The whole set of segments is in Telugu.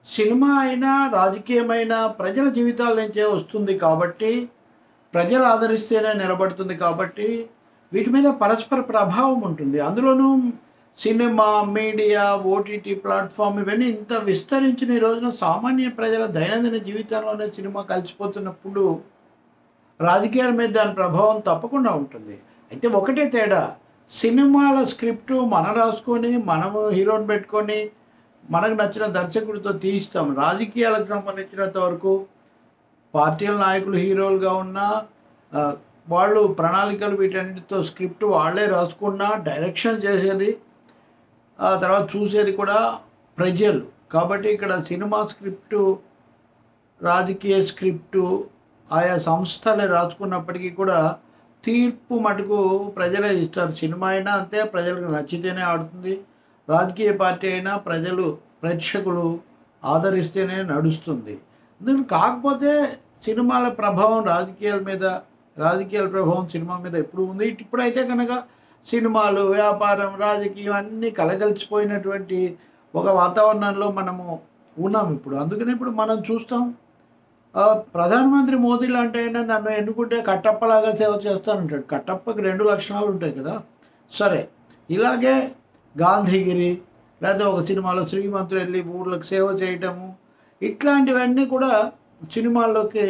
సినిమా అయినా రాజకీయమైన ప్రజల జీవితాల నుంచే వస్తుంది కాబట్టి ప్రజలు ఆదరిస్తేనే నిలబడుతుంది కాబట్టి వీటి మీద పరస్పర ప్రభావం ఉంటుంది అందులోనూ సినిమా మీడియా ఓటీటీ ప్లాట్ఫామ్ ఇవన్నీ ఇంత విస్తరించిన ఈ రోజున సామాన్య ప్రజల దైనందిన జీవితంలోనే సినిమా కలిసిపోతున్నప్పుడు రాజకీయాల మీద దాని ప్రభావం తప్పకుండా ఉంటుంది అయితే ఒకటే తేడా సినిమాల స్క్రిప్టు మనం రాసుకొని మనము హీరోని పెట్టుకొని మనకు నచ్చిన దర్శకుడితో తీస్తాం రాజకీయాలకు సంబంధించినంత వరకు పార్టీల నాయకులు హీరోలుగా ఉన్నా ఆ, వాళ్ళు ప్రణాళికలు వీటన్నిటితో స్క్రిప్ట్ వాళ్ళే రాసుకున్నా డైరెక్షన్ చేసేది ఆ తర్వాత చూసేది కూడా ప్రజలు కాబట్టి ఇక్కడ సినిమా స్క్రిప్టు రాజకీయ స్క్రిప్టు ఆయా సంస్థలే రాసుకున్నప్పటికీ కూడా తీర్పు మటుకు ప్రజలే ఇస్తారు సినిమా అయినా అంతే ప్రజలకు నచ్చితేనే ఆడుతుంది రాజకీయ పార్టీ అయినా ప్రజలు ప్రేక్షకులు ఆదరిస్తేనే నడుస్తుంది అందుకని కాకపోతే సినిమాల ప్రభావం రాజకీయాల మీద రాజకీయాల ప్రభావం సినిమా మీద ఎప్పుడు ఉంది ఇప్పుడైతే కనుక సినిమాలు వ్యాపారం రాజకీయం అన్నీ కలగలిసిపోయినటువంటి ఒక వాతావరణంలో మనము ఉన్నాం ఇప్పుడు అందుకని ఇప్పుడు మనం చూస్తాం ఆ, ప్రధానమంత్రి మోదీ లాంటి ఆయన నన్ను ఎన్నుకుంటే కట్టప్పలాగా సేవ చేస్తానంటాడు కట్టప్పకి రెండు లక్షణాలు ఉంటాయి కదా సరే ఇలాగే గాంధీగిరి లేదా ఒక సినిమాలో శ్రీమంతుడు వెళ్ళి ఊర్లకు సేవ చేయటము ఇట్లాంటివన్నీ కూడా సినిమాల్లోకి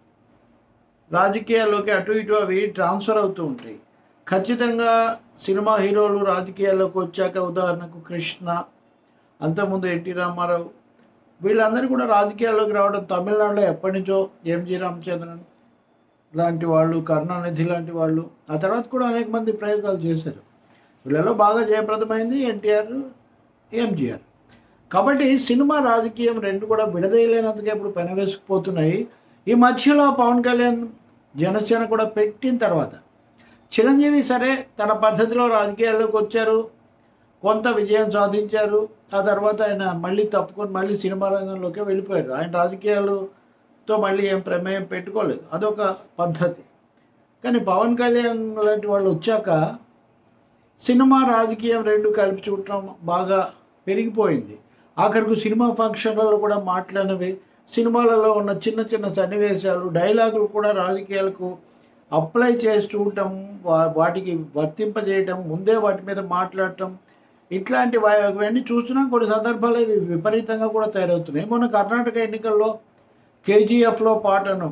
రాజకీయాల్లోకి అటు ఇటు అవి ట్రాన్స్ఫర్ అవుతూ ఉంటాయి ఖచ్చితంగా సినిమా హీరోలు రాజకీయాల్లోకి వచ్చాక ఉదాహరణకు కృష్ణ అంతకుముందు ఎన్టీ రామారావు వీళ్ళందరూ కూడా రాజకీయాల్లోకి రావడం తమిళనాడులో ఎప్పటి నుంచో ఎంజి రామచంద్రన్ లాంటి వాళ్ళు కరుణానిధి లాంటి వాళ్ళు ఆ తర్వాత కూడా అనేక మంది ప్రయోగాలు చేశారు వీళ్ళలో బాగా జయప్రదమైంది ఎన్టీఆర్ ఎంజీఆర్ కాబట్టి సినిమా రాజకీయం రెండు కూడా విడదీయలేనందుకే ఇప్పుడు పెనవేసుకుపోతున్నాయి ఈ మధ్యలో పవన్ కళ్యాణ్ జనసేన కూడా పెట్టిన తర్వాత చిరంజీవి సరే తన పద్ధతిలో రాజకీయాల్లోకి వచ్చారు కొంత విజయం సాధించారు ఆ తర్వాత ఆయన మళ్ళీ తప్పుకొని మళ్ళీ సినిమా రంగంలోకి వెళ్ళిపోయారు ఆయన రాజకీయాలతో మళ్ళీ ఏం ప్రమేయం పెట్టుకోలేదు అదొక పద్ధతి కానీ పవన్ కళ్యాణ్ లాంటి వాళ్ళు వచ్చాక సినిమా రాజకీయం రెండు కలిపి చూడటం బాగా పెరిగిపోయింది ఆఖరికి సినిమా ఫంక్షన్లలో కూడా మాట్లాడినవి సినిమాలలో ఉన్న చిన్న చిన్న సన్నివేశాలు డైలాగులు కూడా రాజకీయాలకు అప్లై చేసి చూడటం వా- వాటికి వర్తింపజేయటం ముందే వాటి మీద మాట్లాడటం ఇట్లాంటి వా- ఇవన్నీ చూసినా కొన్ని సందర్భాలు ఇవి విపరీతంగా కూడా తయారవుతున్నాయి మొన్న కర్ణాటక ఎన్నికల్లో కేజీఎఫ్లో పాటను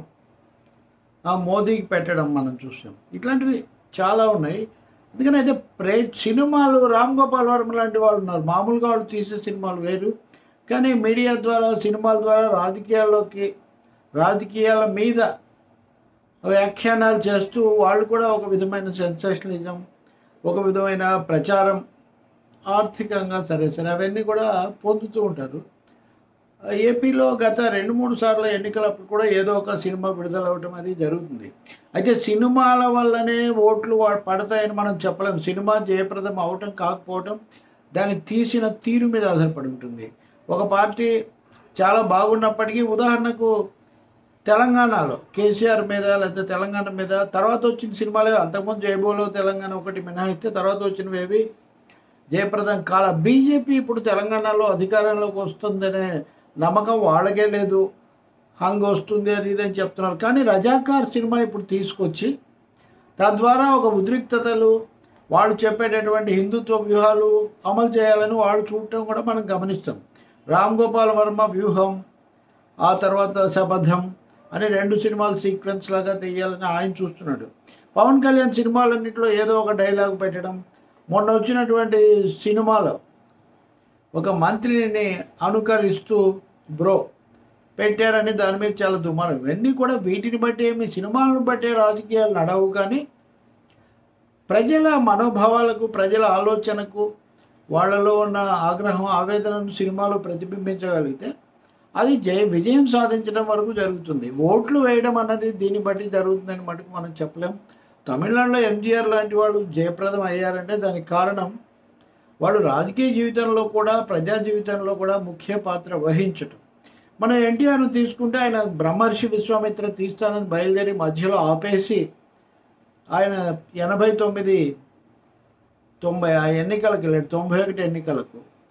ఆ మోదీకి పెట్టడం మనం చూసాం ఇట్లాంటివి చాలా ఉన్నాయి అందుకని అయితే ప్రే సినిమాలు రామ్ గోపాల్ వర్మ లాంటి వాళ్ళు ఉన్నారు మామూలుగా వాళ్ళు తీసే సినిమాలు వేరు కానీ మీడియా ద్వారా సినిమాల ద్వారా రాజకీయాల్లోకి రాజకీయాల మీద వ్యాఖ్యానాలు చేస్తూ వాళ్ళు కూడా ఒక విధమైన సెన్సేషనలిజం ఒక విధమైన ప్రచారం ఆర్థికంగా సరే సరే అవన్నీ కూడా పొందుతూ ఉంటారు ఏపీలో గత రెండు మూడు సార్లు ఎన్నికలప్పుడు కూడా ఏదో ఒక సినిమా విడుదలవ్వటం అది జరుగుతుంది అయితే సినిమాల వల్లనే ఓట్లు వా- పడతాయని మనం చెప్పలేము సినిమా జయప్రదం అవటం కాకపోవటం దాన్ని తీసిన తీరు మీద ఆధారపడి ఉంటుంది ఒక పార్టీ చాలా బాగున్నప్పటికీ ఉదాహరణకు తెలంగాణలో కేసీఆర్ మీద లేకపోతే తెలంగాణ మీద తర్వాత వచ్చిన సినిమాలే అంతకుముందు జయబోలో తెలంగాణ ఒకటి మినహాయిస్తే తర్వాత వచ్చినవి ఏవి జయప్రదం కాల బీజేపీ ఇప్పుడు తెలంగాణలో అధికారంలోకి వస్తుందనే నమ్మకం వాళ్ళకే లేదు హంగ్ వస్తుంది అది ఇది అని చెప్తున్నారు కానీ రజాకార్ సినిమా ఇప్పుడు తీసుకొచ్చి తద్వారా ఒక ఉద్రిక్తతలు వాళ్ళు చెప్పేటటువంటి హిందుత్వ వ్యూహాలు అమలు చేయాలని వాళ్ళు చూడటం కూడా మనం గమనిస్తాం రామ్ గోపాల్ వర్మ వ్యూహం ఆ తర్వాత శపథం అని రెండు సినిమాలు సీక్వెన్స్ లాగా తీయాలని ఆయన చూస్తున్నాడు పవన్ కళ్యాణ్ సినిమాలన్నింటిలో ఏదో ఒక డైలాగ్ పెట్టడం మొన్న వచ్చినటువంటి సినిమాలో ఒక మంత్రిని అనుకరిస్తూ బ్రో పెట్టారని దాని మీద చాలా దుమారం ఇవన్నీ కూడా వీటిని బట్టి ఏమి సినిమాలను బట్టే రాజకీయాలు నడవు కానీ ప్రజల మనోభావాలకు ప్రజల ఆలోచనకు వాళ్ళలో ఉన్న ఆగ్రహం ఆవేదనను సినిమాలో ప్రతిబింబించగలిగితే అది జయ విజయం సాధించడం వరకు జరుగుతుంది ఓట్లు వేయడం అన్నది దీన్ని బట్టి జరుగుతుందని మటుకు మనం చెప్పలేం తమిళనాడులో ఎంజీఆర్ లాంటి వాళ్ళు జయప్రదం అయ్యారంటే దానికి కారణం వాళ్ళు రాజకీయ జీవితంలో కూడా ప్రజా జీవితంలో కూడా ముఖ్య పాత్ర వహించటం మనం ఎన్టీఆర్ను తీసుకుంటే ఆయన బ్రహ్మర్షి విశ్వామిత్ర తీస్తానని బయలుదేరి మధ్యలో ఆపేసి ఆయన ఎనభై తొమ్మిది తొంభై ఆ ఎన్నికలకు వెళ్ళాడు తొంభై ఒకటి ఎన్నికలకు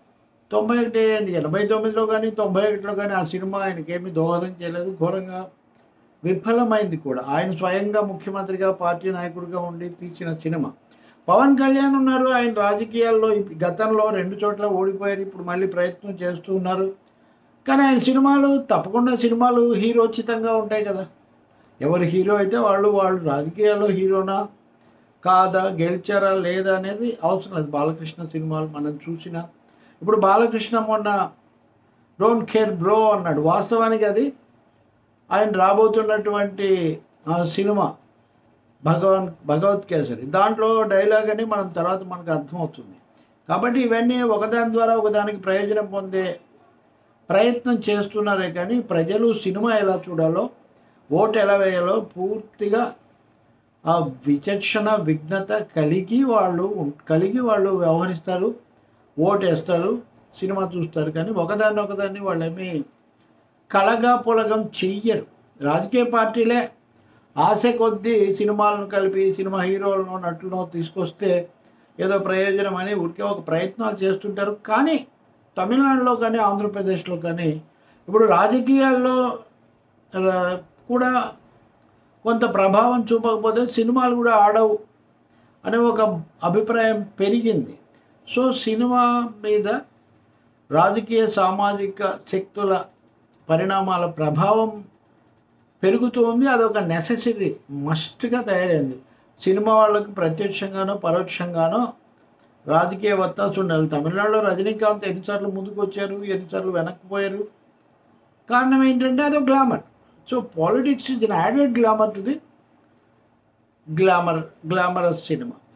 తొంభై ఒకటి ఎనభై తొమ్మిదిలో కానీ తొంభై ఒకటిలో కానీ ఆ సినిమా ఆయనకి ఏమీ దోహదం చేయలేదు ఘోరంగా విఫలమైంది కూడా ఆయన స్వయంగా ముఖ్యమంత్రిగా పార్టీ నాయకుడిగా ఉండి తీసిన సినిమా పవన్ కళ్యాణ్ ఉన్నారు ఆయన రాజకీయాల్లో ఇప్- గతంలో రెండు చోట్ల ఓడిపోయారు ఇప్పుడు మళ్ళీ ప్రయత్నం చేస్తూ ఉన్నారు కానీ ఆయన సినిమాలు తప్పకుండా సినిమాలు హీరోచితంగా ఉంటాయి కదా ఎవరు హీరో అయితే వాళ్ళు వాళ్ళు రాజకీయాల్లో హీరోనా కాదా గెలిచారా లేదా అనేది అవసరం లేదు బాలకృష్ణ సినిమాలు మనం చూసిన ఇప్పుడు బాలకృష్ణ మొన్న డోంట్ కేర్ బ్రో అన్నాడు వాస్తవానికి అది ఆయన రాబోతున్నటువంటి ఆ సినిమా భగవాన్ భగవత్ కేసరి దాంట్లో డైలాగ్ అని మనం తర్వాత మనకు అర్థమవుతుంది కాబట్టి ఇవన్నీ ఒకదాని ద్వారా ఒకదానికి ప్రయోజనం పొందే ప్రయత్నం చేస్తున్నారే కానీ ప్రజలు సినిమా ఎలా చూడాలో ఓటు ఎలా వేయాలో పూర్తిగా ఆ విచక్షణ విఘ్నత కలిగి వాళ్ళు ఉం- కలిగి వాళ్ళు వ్యవహరిస్తారు ఓటు వేస్తారు సినిమా చూస్తారు కానీ ఒకదాన్ని ఒకదాన్ని వాళ్ళేమీ కలగా పొలగం చెయ్యరు రాజకీయ పార్టీలే ఆశ కొద్దీ సినిమాలను కలిపి సినిమా హీరోలను నటులను తీసుకొస్తే ఏదో ప్రయోజనం అని ఊరికే ఒక ప్రయత్నాలు చేస్తుంటారు కానీ తమిళనాడులో కానీ ఆంధ్రప్రదేశ్లో కానీ ఇప్పుడు రాజకీయాల్లో ఆ, కూడా కొంత ప్రభావం చూపకపోతే సినిమాలు కూడా ఆడవు అనే ఒక అభిప్రాయం పెరిగింది సో సినిమా మీద రాజకీయ సామాజిక శక్తుల పరిణామాల ప్రభావం పెరుగుతూ ఉంది అదొక నెసెసరీ మస్ట్గా తయారైంది సినిమా వాళ్ళకి ప్రత్యక్షంగానో పరోక్షంగానో రాజకీయ వత్తాసు ఉండాలి తమిళనాడులో రజనీకాంత్ ఎన్నిసార్లు ముందుకు వచ్చారు ఎన్నిసార్లు వెనక్కి పోయారు కారణం ఏంటంటే అదొక glamour so politics is an added glamour to the glamour glamorous cinema